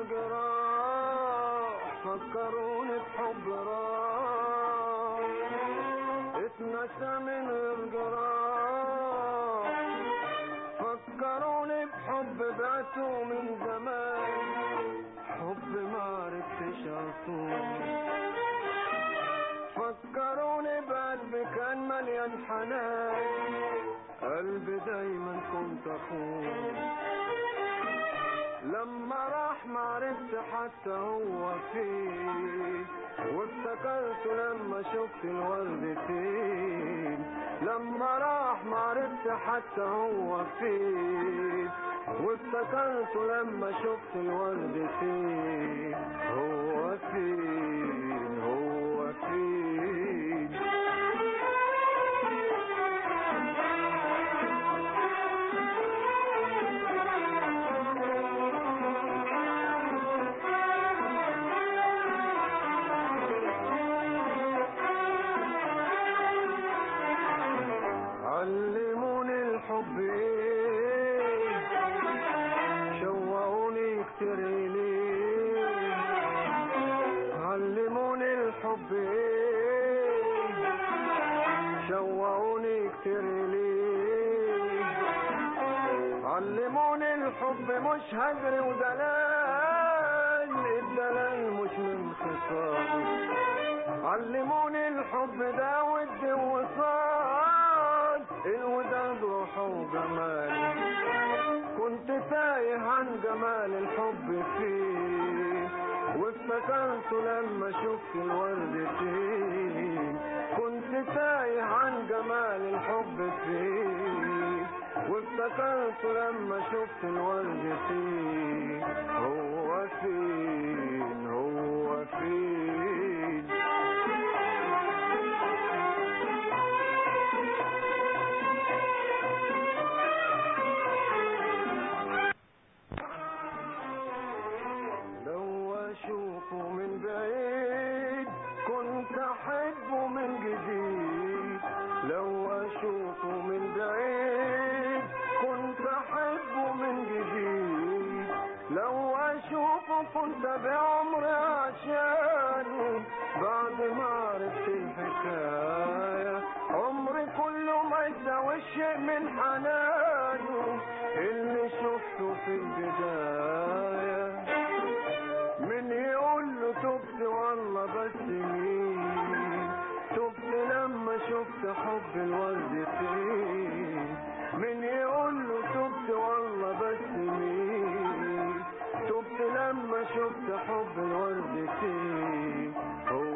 الجراح فكروني بحب راح اتنسى من الجراح فكروني بحب بعته من زمان حب ما عرفتش اصوم فكروني بقلب كان مليان حنان قلبي دايما كنت اخون لما راح معرفت حتى هو فين وافتكرت لما شفت الورد فين لما راح معرفت حتى هو فين وافتكرت لما شفت الورد فين هو فين هو فين علموني الحب ايه شوقوني كتير ليه علموني الحب ايه شوقوني كتير ليه علموني الحب مش هجري ودلال الدلال مش من خصامي علموني الحب ده ود وصال الوداد روح وجمال كنت تايه عن جمال الحب فيه وافتكرت لما شفت الورد فيه كنت تايه عن جمال الحب فيه وافتكرت لما شفت الورد فيه هو فين هو فين لو اشوفه من بعيد كنت احبه من جديد لو اشوفه من بعيد كنت احبه من جديد لو اشوفه كنت بعمري عشانه بعد ما عرفت الحكاية عمري كله ما يساويش شيء من حنانه اللي شفته في البداية من يقول له تبت والله بس مين تبت لما شفت حب الورد فين من يقول له تبت والله بس مين تبت لما شفت حب الورد فين هو